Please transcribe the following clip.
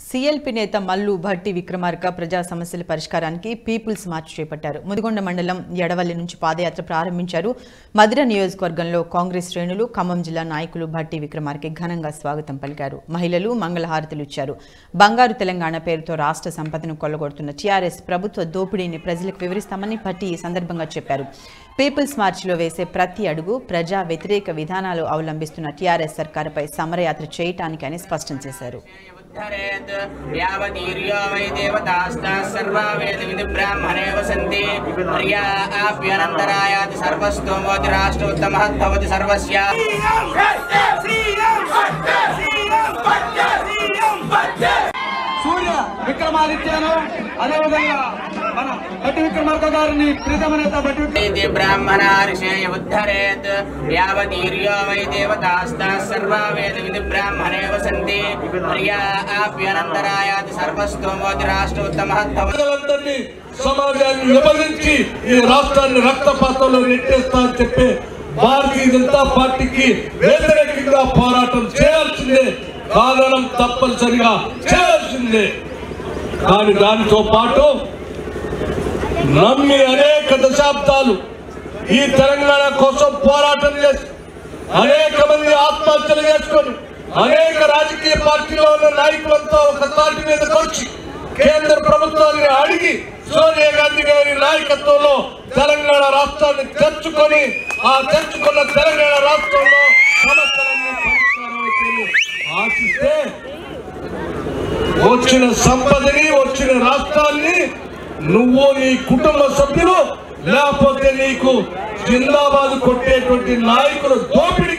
CLP నేత మల్లు భట్టి విక్రమార్క ప్రజా సమస్యల పరిష్కారానికి పీపుల్స్ మార్చ్ చేపట్టారు ముదిగొండ మండలం ఎడవల్లి నుంచి పాదయాత్ర ప్రారంభించారు మధిర నియోజకవర్గంలో కాంగ్రెస్ శ్రేణులు ఖమ్మం జిల్లా నాయకులు భట్టి విక్రమార్కి ఘనంగా స్వాగతం పలికారు మహిళలు మంగళహారతులు ఇచ్చారు బంగారు తెలంగాణ పేరుతో రాష్ట్ర సంపదను కొల్లగొడుతున్న టీఆర్ఎస్ ప్రభుత్వ దోపిడీని ప్రజలకు వివరిస్తామని భట్టి ఈ సందర్భంగా చెప్పారు పీపుల్స్ మార్చ్లో వేసే ప్రతి అడుగు ప్రజా వ్యతిరేక విధానాలు అవలంబిస్తున్న టీఆర్ఎస్ సర్కారుపై సమరయాత్ర చేయటానికని స్పష్టం చేశారు ఉద్ధరేత్ యావదీర్యో వై దేవతాస్తాः సర్వా వేదవిధి బ్రాహ్మణే వసन्ति ప్రియా ఆప్యనంతరాయాతి సర్వస్తోమోతి రాష్ట్రోత్తమः భవతి సర్వస్య సూర్య విక్రమాదిత్యను అదేవిధంగా మన భట్టి విక్రమార్క గారిని ప్రీతమ నేత భట్టి విక్రమ इति ब्राह्मणा ऋषेय उद्धरेत् यावदीर्यो वै देवतास्ताः सर्वा वेदविधि ब्राह्मणे वसन्ति प्रिया आप्यनन्तरायाति सर्वस्तोमोति राष्ट्रोत्तमः भवति ప్రజలందరినీ సమాజాన్ని విభజించి ఈ రాష్ట్రాన్ని రక్తపాతంలో నెట్టేస్తా అని చెప్పి భారతీయ జనతా పార్టీకి వ్యతిరేకంగా పోరాటం చేయాల్సిందే కారణం తప్పనిసరిగా చేయాల్సిందే కానీ దానితో పాటు నమ్మి అనేక దశాబ్దాలు ఈ తెలంగాణ కోసం పోరాటం చేసి అనేక మంది ఆత్మహత్యలు చేసుకొని అనేక రాజకీయ పార్టీలో ఉన్న నాయకులంతా ఒక తాటి మీదకి వచ్చి కేంద్ర ప్రభుత్వాన్ని అడిగి సోనియా గాంధీ గారి నాయకత్వంలో తెలంగాణ రాష్ట్రాన్ని తెచ్చుకొని ఆ తెచ్చుకున్న తెలంగాణ రాష్ట్రంలో సమస్యలన్నీ పరిష్కారం అవుతాయని ఆశిస్తే వచ్చిన సంపదని వచ్చిన రాష్ట్రాన్ని నువ్వు నీ కుటుంబ సభ్యులు లేకపోతే నీకు జిందాబాద్ కొట్టేటువంటి నాయకులు దోపిడీ